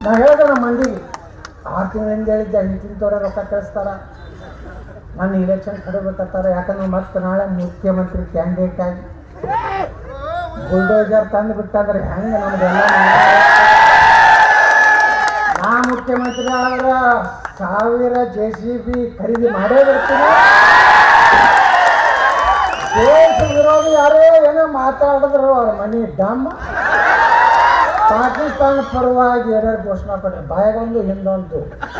ನಾ ಹೇಳ್ದೆ ನಮ್ಮ ಮಂದಿಗೆ ಆರು ತಿಂಗಳಿಂದ ಹೇಳಿದ್ದೆ ಇಂತಿಂತವ್ರೆ ರೊಕ್ಕ ಕಳಿಸ್ತಾರ ನಾನು ಇಲೆಕ್ಷನ್ ಕಡಿಬೇಕಂತಾರೆ ಯಾಕಂದ್ರೆ ಮತ್ತೆ ನಾಳೆ ಮುಖ್ಯಮಂತ್ರಿ ಕ್ಯಾಂಡಿಡೇಟ್ ಆಗಿ ಬುಲ್ಡೋಜರ್ ತಂದು ಬಿಟ್ಟಂದ್ರೆ ಹೆಂಗೆ ನಮ್ದೆಲ್ಲ ನಾ ಮುಖ್ಯಮಂತ್ರಿ ಆದ್ರೆ ಸಾವಿರ ಜೆ ಸಿ ಬಿ ಖರೀದಿ ಮಾಡೇ ಬರ್ತೀನಿ ದೇಶ ವಿರೋಧಿ ಯಾರೇ ಏನೋ ಮಾತಾಡಿದ್ರು ಅವ್ರ ಮನೆ ಡಮ್ ಪಾಕಿಸ್ತಾನ ಪರವಾಗಿ ಏನಾರು ಘೋಷಣೆ ಕೊಟ್ಟರೆ ಬಾಯಾಗೊಂದು ಹಿಂದೊಂದು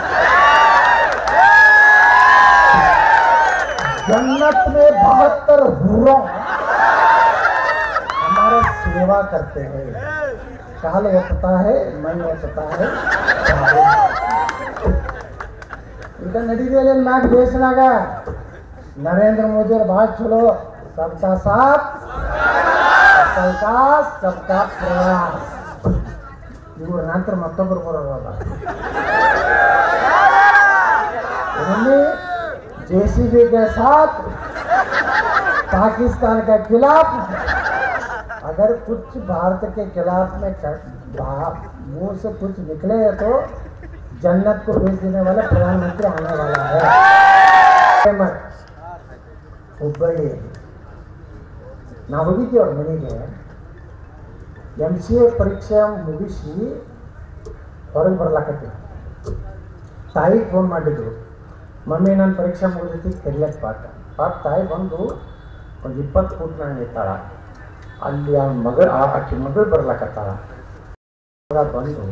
जन्नत में बहत्तर हुरों हमारे सेवा करते हैं काल होता है मन होता है ಈಗ ನಡೀದಿಲ್ಲ ನಾಲ್ಕು ದೇಶನಾಗ ನರೇಂದ್ರ ಮೋದಿ ಅವ್ರು ಭಾಳ ಚಲೋ ಸಬ್ಕಾ ಸಾಥ್ ಸಬ್ಕಾ ಸಬ್ಕಾ ಪ್ರಯಾಸ್ ಇವ್ರ ನಂತರ ಮತ್ತೊಬ್ಬರು ಬರೋಲ್ಲ उन्होंने जेसीबी के साथ पाकिस्तान के खिलाफ अगर कुछ भारत के खिलाफ में क- बा- मुंह से कुछ निकले तो जन्नत को भेज देने वाला प्रधानमंत्री आने वाला है मत. ಹುಬ್ಬಳ್ಳಿಯಲ್ಲಿ ನಾವು ಹೋಗಿದ್ದೀವಿ ಅವ್ರ ಮನೆಗೆ ಎಮ್ ಸಿ ಎ ಪರೀಕ್ಷೆ ಮುಗಿಸಿ ಹೊರಗೆ ಬರ್ಲಾಕತ್ತೀವಿ ತಾಯಿ ಫೋನ್ ಮಾಡಿದ್ರು ಮಮ್ಮಿ ನಾನು ಪರೀಕ್ಷೆ ಮುಗಿದೈತಿ ಕರಿಯಕ್ಕೆ ಪಾಠ ಪಾಪ ತಾಯಿ ಬಂದು ಒಂದು ಇಪ್ಪತ್ತು ಫುಟ್ ನಾನು ಇರ್ತಾಳ ಅಲ್ಲಿ ಆ ಮಗ ಆ- ಆಕಿ ಮಗಳು ಬರ್ಲಕತ್ತಾಳ ಮಗ ಬಂದು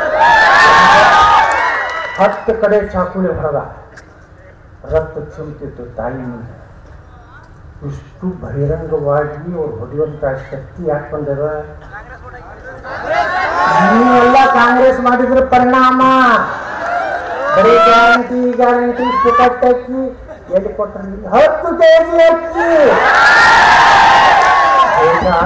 ಹತ್ತು ಕಡೆ ಚಾಕುಲಿ ಹೊಡೆದ ರಕ್ತ ಚಿಮ್ತಿತ್ತು ತಾಯಿ ಮುಂದೆ ಇಷ್ಟು ಬಹಿರಂಗವಾಗಿ ಅವ್ರು ಹೊಡೆಯುವಂತ ಶಕ್ತಿ ಯಾಕೆ ಬಂದದ ನೀವೆಲ್ಲ ಕಾಂಗ್ರೆಸ್ ಮಾಡಿದ್ರ ಪರಿಣಾಮ ಬರೀ ಗ್ಯಾರಂಟಿ ಗ್ಯಾರಂಟಿ ಟಿಕೆಟ್ ಅಕ್ಕಿ ಎಲ್ಲಿ ಕೊಟ್ರಿ ಹತ್ತು ಕೆ ಜಿ ಅಕ್ಕಿ ಹೌದಾ?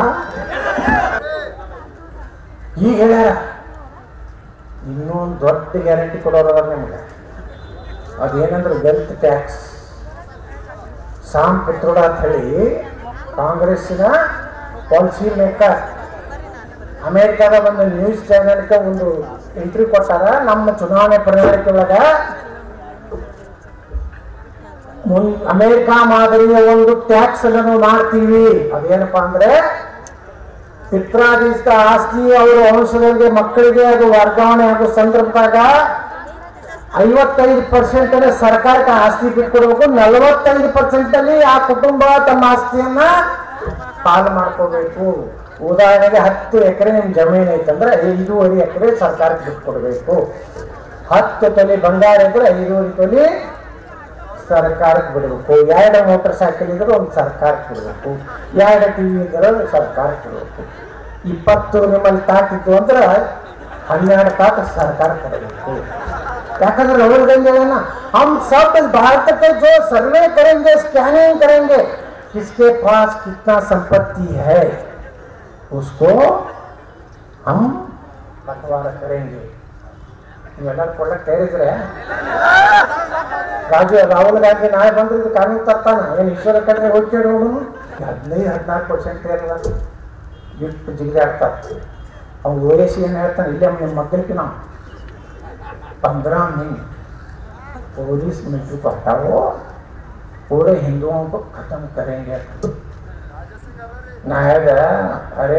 ಈಗ ಹೇಳ್ಯಾರ ಇನ್ನೊಂದು ದೊಡ್ಡ ಗ್ಯಾರಂಟಿ ಕೊಡೋರದ ನಿಮ್ಗೆ ಅದೇನಂದ್ರೆ ವೆಲ್ತ್ ಟ್ಯಾಕ್ಸ್ ಸಾಮ್ ಪಿತ್ರೋಡ ಅಂತ ಹೇಳಿ ಕಾಂಗ್ರೆಸ್ಸಿನ ಪಾಲಿಸಿ ಮೇಕರ್ ಅಮೇರಿಕಾದ ಒಂದು ನ್ಯೂಸ್ ಚಾನೆಲ್ಗೆ ಒಂದು ಇಂಟರ್ವ್ಯೂ ಕೊಟ್ಟಾರ ನಮ್ಮ ಚುನಾವಣೆ ಪ್ರಣಾಳಿಕೆ ಒಳಗ ಮುನ್ ಅಮೇರಿಕಾ ಮಾದರಿಯ ಒಂದು ಟ್ಯಾಕ್ಸ್ ಅನ್ನು ಮಾಡ್ತೀವಿ ಅದೇನಪ್ಪಾ ಅಂದ್ರೆ ಪಿತ್ರಾದೀಸ್ತ ಆಸ್ತಿ ಅವರ ವಂಶದವರಿಗೆ ಮಕ್ಕಳಿಗೆ ಅದು ವರ್ಗಾವಣೆ ಆಗೋ ಸಂದರ್ಭದಾಗ ಐವತ್ತೈದು ಪರ್ಸೆಂಟ್ ಸರ್ಕಾರಕ್ಕೆ ಆಸ್ತಿ ಬಿಟ್ಕೊಡ್ಬೇಕು ನಲವತ್ತೈದು ಪರ್ಸೆಂಟ್ ಅಲ್ಲಿ ಆ ಕುಟುಂಬ ತಮ್ಮ ಆಸ್ತಿಯನ್ನ ಪಾಲು ಮಾಡ್ಕೋಬೇಕು ಉದಾಹರಣೆಗೆ ಹತ್ತು ಎಕರೆ ನಿಮ್ ಜಮೀನು ಐತಂದ್ರೆ ಐದೂವರೆ ಎಕರೆ ಸರ್ಕಾರಕ್ಕೆ ಬಿಟ್ಕೊಡ್ಬೇಕು ಹತ್ತು ತೊಲಿ ಬಂಗಾರ ಇದ್ರೆ ಐದೂವರೆ ತೊಲಿ ಸರ್ಕಾರಕ್ಕೆ ಬಿಡಬೇಕು ಎರಡು ಮೋಟರ್ ಸೈಕಲ್ ಇದ್ರೆ ಒಂದು ಸರ್ಕಾರಕ್ಕೆ ಬಿಡಬೇಕು ಎರಡು ಟಿವಿ ಇದ್ರೆ ಸರ್ಕಾರಕ್ಕೆ ಬಿಡಬೇಕು ಇಪ್ಪತ್ತು ನಿಮ್ಮಲ್ಲಿ ತಾಟಿತ್ತು ಅಂದ್ರೆ ಹನ್ನೆರಡು ತಾಟ ಸರ್ಕಾರಕ್ಕೆ ಕೊಡಬೇಕು ಯಾಕಂದ್ರೆ राहुल गांधी है ना हम सब भारत के जो सर्वे करेंगे स्कैनिंग करेंगे किसके पास कितना संपत्ति है उसको हम बंटवारा करेंगे ನೀವೆಲ್ಲರೂ ಕೊಡಕ್ಕೆ ತಯಾರಿದ್ರೆ ರಾಜು ರಾಹುಲ್ ಗಾಂಧಿ ನಾಳೆ ಬಂದ್ರೆ ಇದು ಕಾನೂನು ತರ್ತಾನ ಏನು ಈಶ್ವರ ಕಡೆ ಹೋಗಿ ನೋಡು ಹದಿನೈದು ಹದಿನಾಲ್ಕು ಪರ್ಸೆಂಟ್ ಇರಲ್ಲ ಇಟ್ಟು ಜಿಗಿದಾಡ್ತಾರೆ ಅವ್ನು ಓವೇಸಿ ಏನು ಹೇಳ್ತಾನೆ ಇಲ್ಲೇ ನಿಮ್ಮ ಮಕ್ಕಳಿಗೆ ನಾವು पंद्रह मिनट पुलिस मिलिट्री को हटाओ पूरे हिंदुओं को खत्म करेंगे नायक अरे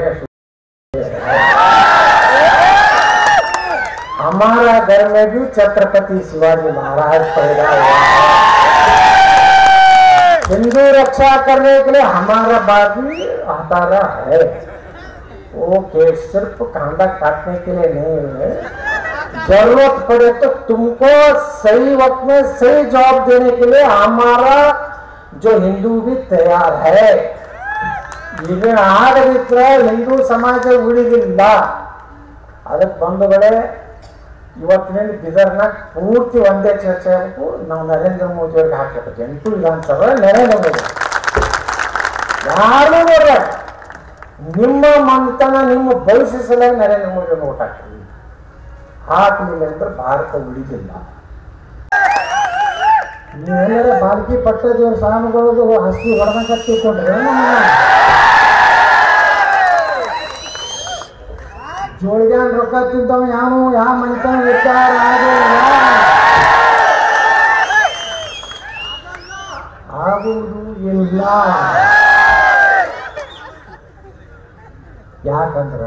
हमारा घर में भी छत्रपति शिवाजी महाराज पैदा हुआ है हिंदू रक्षा करने के लिए हमारा बात भी हतारा है वो केस सिर्फ कांदा काटने के लिए नहीं है जरूरत पड़े तो तुमको सही वक्त में सही जॉब देने के लिए हमारा जो हिंदू भी तैयार है ಈಗ ಆಗದಿದ್ರೆ ಹಿಂದೂ ಸಮಾಜ ಉಳಿದಿಲ್ಲ ಅದಕ್ಕೆ ಬಂಧುಗಳೇ ಇವತ್ತಿನಲ್ಲಿ ಬಿದರ್ನಾಗ ಪೂರ್ತಿ ಒಂದೇ ಚರ್ಚೆ ಆಗಬೇಕು ನಾವು ನರೇಂದ್ರ ಮೋದಿ ಅವ್ರಿಗೆ ಹಾಕ್ಬೇಕು ಎಂಟು ವಿಧಾನಸಭೆ ನರೇಂದ್ರ ಮೋದಿ ಯಾರು ನೋಡ್ರ ನಿಮ್ಮ ಮನೆತನ ನಿಮ್ಮ ಭವಿಷ್ಯ ಸಲುವಾಗಿ ನರೇಂದ್ರ ಮೋದಿ ಅವ್ರನ್ನ ಓಟ್ ಹಾಕ್ತೀವಿ ಹಾಕಲಿಲ್ಲ ಅಂದ್ರೆ ಭಾರತ ಉಳಿದಿಲ್ಲ ನೀವೆಲ್ಲರ ಬಾಲ್ಕಿ ಪಟ್ಟದೇವ್ರ ಸ್ವಾಮಿಗಳದು ಹಸ್ತಿ ಹೊಡೆದಂಗ ತಿಳ್ಕೊಂಡ್ರೆ ಜೋಳಿಗ್ಯಾನ್ ರೊಕ್ಕ ತಿಂತವ ಯಾವ ಯಾವ ಮನಿತನ ವಿಚಾರ ಆಗಿಲ್ಲ ಆಗುವುದು ಇಲ್ಲ ಯಾಕಂದ್ರ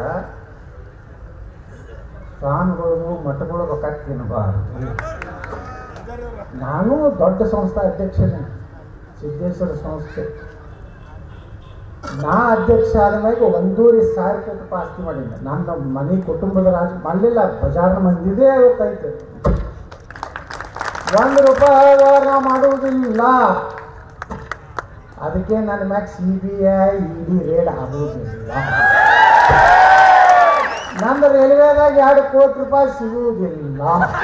ಸ್ವಾಮಿಗಳು ಮಠಗಳು ರೊಕ್ಕ ತಿನ್ನಬಾರದು ನಾನು ದೊಡ್ಡ ಸಂಸ್ಥೆ ಅಧ್ಯಕ್ಷನೇ ಸಿದ್ದೇಶ್ವರ ಸಂಸ್ಥೆ ನಾ ಅಧ್ಯಕ್ಷ ಆದ ಮೇಲೆ ಒಂದೂವರೆ ಸಾವಿರ ಕೋಟಿ ರೂಪಾಯಿ ಆಸ್ತಿ ಮಾಡಿದ್ದೆ ನನ್ನ ಮನೆ ಕುಟುಂಬದ ರಾಜ ಮಾಡಲಿಲ್ಲ ಬಜಾರ್ನ ಮಂದಿದೇ ಗೊತ್ತೈತೆ ಒಂದು ರೂಪಾಯಿ ವ್ಯವಹಾರ ನಾವು ಮಾಡುವುದಿಲ್ಲ ಅದಕ್ಕೆ ನನ್ನ ಮ್ಯಾಗ C B I ED raid ಆಗುವುದಿಲ್ಲ ನಂದು ರೈಲ್ವೆದಾಗ ಎರಡು ಕೋಟಿ ರೂಪಾಯಿ ಸಿಗುವುದಿಲ್ಲ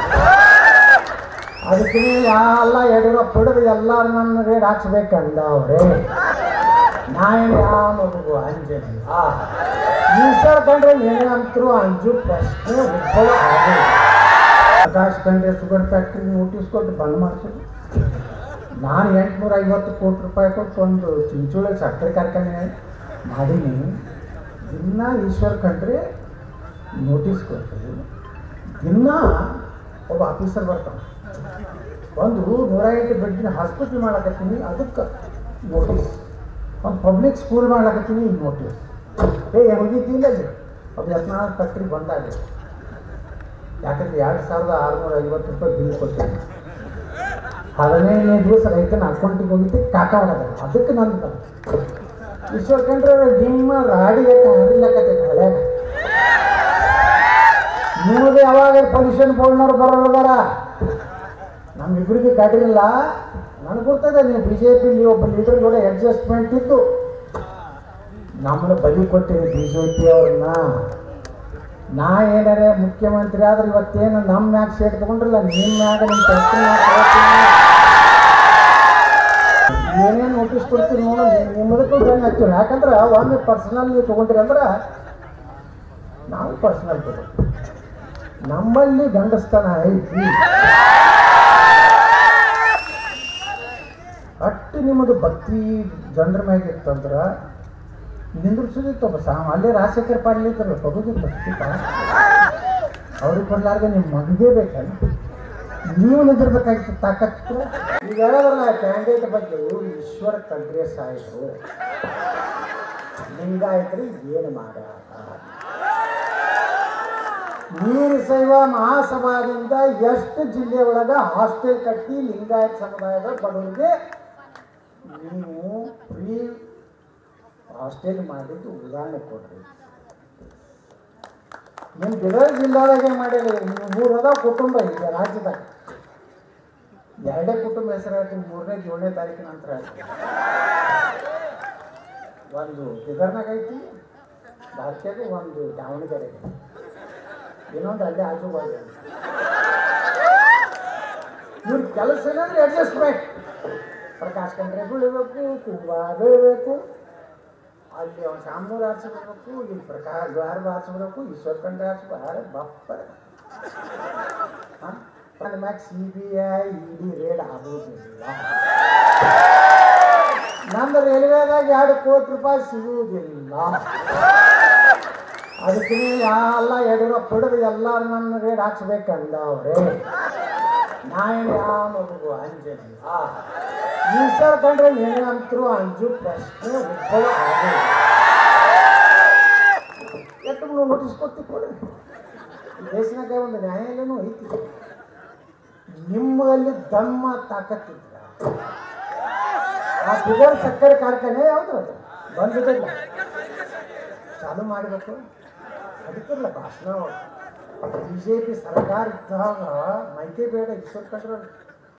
ಅದಕ್ಕೆ ಎಲ್ಲ ಯಡಿಯೂರಪ್ಪ ಹಿಡಿದು ಎಲ್ಲರೂ ನನ್ನ ರೇಟ್ ಹಾಕ್ಸ್ಬೇಕಂದವ್ರೆ ನಾಯಣ ಯಾವ ಮಗುವು ಅಂಜಲಿಲ್ಲ ಈಶ್ವರ ಕಂಡ್ರೆ ಏನಂತರೂ ಅಂಜು ಪ್ರಶ್ನೆ ಉದ್ಭವ ಆಗೋದು ಪ್ರಕಾಶ್ ಕಂಡ್ರೆ ಶುಗರ್ ಫ್ಯಾಕ್ಟ್ರಿ ನೋಟಿಸ್ ಕೊಟ್ಟು ಬಂದ್ ಮಾಡಿಸೋದು ನಾನು ಎಂಟುನೂರ ಐವತ್ತು ಕೋಟಿ ರೂಪಾಯಿ ಕೊಟ್ಟು ಒಂದು ಚಿಂಚೋಳಿ ಸಕ್ಕರೆ ಕಾರ್ಖಾನೆ ಮಾಡೀನಿ ದಿನ ಈಶ್ವರ್ ಕಂಡ್ರೆ ನೋಟಿಸ್ ಕೊಡ್ತೀವಿ ದಿನ ಒಬ್ಬ ಆಫೀಸರ್ ಬರ್ತಾನೆ ಒಂದು ನೂರ ಎಂಟು ಬೆಡ್ಡಿನ ಹಾಸ್ಪಿಟ್ಲ್ ಮಾಡಕತ್ತೀನಿ ಅದಕ್ಕೆ ನೋಟಿಸ್ ಒಂದು ಪಬ್ಲಿಕ್ ಸ್ಕೂಲ್ ಮಾಡ್ಲಕತ್ತೀನಿ ನೋಟಿಸ್ ಏ ಮುಗಿತಿಲ್ಲ ಅಲ್ಲಿ ಅದು ಯತ್ನಾಳ್ ಫ್ಯಾಕ್ಟ್ರಿ ಬಂದಾಗ ಯಾಕಂದ್ರೆ ಎರಡು ಸಾವಿರದ ಆರುನೂರ ಐವತ್ತು ರೂಪಾಯಿ ಬಿಲ್ ಕೊಟ್ಟೇನೆ ಹದಿನೈದನೇ ದಿವಸ ರೈತನ ಅಕೌಂಟಿಗೆ ಹೋಗಿದ್ದೆ ಕಾಟ ಮಾಡೋದು ಅದಕ್ಕೆ ನಂದು ಈಶ್ವರ್ ಕಂಡ್ರೆ ನಿಮ್ಮ ರಾಡಿ ಹರಿಲಕತ್ತೈತೆ ಹಳ್ಯಾಗ ನಿಮಗೆ ಯಾವಾಗ ಪೊಲ್ಯೂಷನ್ ಬೋರ್ಡ್ನವ್ರು ಬರೋದಾರ ನಮ್ಮಿಬ್ಬರಿಗೆ ಗಾಡಿಲ್ಲ ನನಗೆ ಗೊತ್ತದೆ ನೀವು ಬಿ ಜೆ ಪಿಲಿ ಒಬ್ಬ ಲೀಡರ್ ಕೂಡ ಅಡ್ಜಸ್ಟ್ಮೆಂಟ್ ಇತ್ತು ನಮ್ಮನ್ನು ಬಲಿ ಕೊಟ್ಟಿರಿ ಬಿ ಜೆ ಪಿ ಅವ್ರನ್ನ ನಾ ಏನಾರೆ ಮುಖ್ಯಮಂತ್ರಿ ಆದ್ರೆ ಇವತ್ತೇನು ನಮ್ಮ ಮ್ಯಾಗ ಸೇಟ್ ತಗೊಂಡ್ರಲ್ಲ ನಿಮ್ಮ ಮ್ಯಾಗ ನಿಮ್ಮ ಫ್ಯಾಕ್ಟ್ರಿ ಏನೇನು ನೋಟಿಸ್ ಕೊಡ್ತೀರಿ ನೋಡು ನಿಮ್ಮದಕ್ಕೂ ಬೆನ್ನು ಹಚ್ಚಿರಿ ಯಾಕಂದ್ರೆ ಒಮ್ಮೆ ಪರ್ಸನಲ್ ನೀವು ತೊಗೊಂಡ್ರಿ ಅಂದ್ರೆ ನಾವು ಪರ್ಸನಲ್ ತಗೊಂಡು ನಮ್ಮಲ್ಲಿ ಗಂಡಸ್ತನ ಐತಿ ಅಟ್ಟು ನಿಮ್ಮದು ಭಕ್ತಿ ಜನರ ಮ್ಯಾಗ ಇತ್ತಂದ್ರ ನಿಂದ್ರಿಸೋದಿತ್ತು ಒಬ್ಬ ಸಾ ಅಲ್ಲೇ ರಾಜಶೇಖರ್ ಪಾಟೀಲ್ ಇತ್ತಲ್ಲ ತಗೋದಿತ್ತು ಅವ್ರಿಗೆ ಕೊಡ್ಲಾರ್ದೆ ನಿಮ್ಮ ಮಗದೇ ಬೇಕಲ್ಲ ನೀವು ನಿಂದಿರ್ಬೇಕಾಗಿತ್ತು ತಾಕತ್ತು ಈಗ ಹೇಳಿದ್ರಲ್ಲ ಕ್ಯಾಂಡಿಡೇಟ್ ಬಗ್ಗೆ ಇವರು ಈಶ್ವರ ಖಂಡ್ರೆ ಸಾಯಿದ್ರು ಲಿಂಗಾಯತರು ಏನು ಮಾಡ್ಯಾರ ವೀರಶೈವ ಮಹಾಸಭಾದಿಂದ ಎಷ್ಟು ಜಿಲ್ಲೆ ಒಳಗ ಹಾಸ್ಟೆಲ್ ಕಟ್ಟಿ ಲಿಂಗಾಯತ ಸಮುದಾಯದ ಬಡವರಿಗೆ ನೀವು ಫ್ರೀ ಹಾಸ್ಟೆಲ್ ಮಾಡಿದ್ದು ಉದಾಹರಣೆ ಕೊಡ್ರಿ ನಿಮ್ಮ ಬಿದರ್ ಜಿಲ್ಲಾದಾಗ ಏನು ಮಾಡಿಲ್ಲ ನೀವು ಮೂರು ಅದಾವ ಕುಟುಂಬ ಈಗ ರಾಜ್ಯದಾಗ ಎರಡೇ ಕುಟುಂಬ ಹೆಸರು ಹೇಳ್ತೀನಿ ಮೂರನೇ ಏಳನೇ ತಾರೀಕಿನ ನಂತರ ಹೇಳ್ತೀನಿ. ಒಂದು ಬಿದರ್ನಾಗ ಐತಿ ಭಾರತೀಯದ ಒಂದು ದಾವಣಗೆರೆಗೆ ಇನ್ನೊಂದು ಅಲ್ಲೇ ಆಜು ಬಾಜು ಇವ್ರ ಕೆಲಸ ಏನಂದ್ರೆ ಅಡ್ಜಸ್ಟ್ಮೆಂಟ್ ಪ್ರಕಾಶ್ ಕಂಡ್ರೆ ಬೀಳಬೇಕು ಕುಂಬ ಬೀಳಬೇಕು ಅಲ್ಲಿ ಅವ್ನು ಶಾಮೂರ್ ಹಾರಿಸ್ಬಿಡ್ಬೇಕು ಇಲ್ಲಿ ಪ್ರಕಾಶ್ ದ್ವಾರ ಹಾರಿಸ್ಬಿಡ್ಬೇಕು ಈಶ್ವರ್ ಕಂಡ್ರೆ ಹಾರಿಸ್ಬೇಕು ಬಪ್ಪ ನನ್ನ ಮ್ಯಾಗ C B I ED raid ಆಗುವುದಿಲ್ಲ ನಂದು ರೈಲ್ವೆದಾಗ ಎರಡು ಕೋಟಿ ರೂಪಾಯಿ ಸಿಗುವುದಿಲ್ಲ ಅದಕ್ಕೆ ಎಲ್ಲ ಯಡಿಯೂರಪ್ಪ ಹಿಡಿದು ಎಲ್ಲರೂ ನನ್ನ ರೇಟ್ ಹಾಕ್ಸ್ಬೇಕಂದವ್ರೆ ನಾಯಣ ಯಾವ ಮಗುವು ಅಂಜಲಿಲ್ಲ ಈಶ್ವರ್ ಕಂಡ್ರೆ ಏನಂತರೂ ಅಂಜು ಪ್ರಶ್ನೆ ಉದ್ಭವ ಆಗೋದು ಎಷ್ಟು ನೋಟಿಸ್ ಕೊಡ್ತಿ ಕೊಡ್ರಿ ಈ ದೇಶನಾಗ ಒಂದು ನ್ಯಾಯಾಲಯನೂ ಐತಿ ನಿಮ್ಮಲ್ಲಿ ದಮ್ಮ ತಾಕತ್ತಿದ್ರ ಆ ಬಿಗರ್ ಸಕ್ಕರೆ ಕಾರ್ಖಾನೆ ಯಾವುದು ಅದು ಬಂದಿದ್ದಿಲ್ಲ ಚಾಲು ಮಾಡಬೇಕು ಅದಕ್ಕಿರಲ್ಲ ಭಾಷಣ ಬಿ ಜೆ ಪಿ ಸರ್ಕಾರ ಇದ್ದಾಗ ಮೈಕೆ ಬೇಡ ಈಶ್ವರ್ ಕಂಡ್ರೆ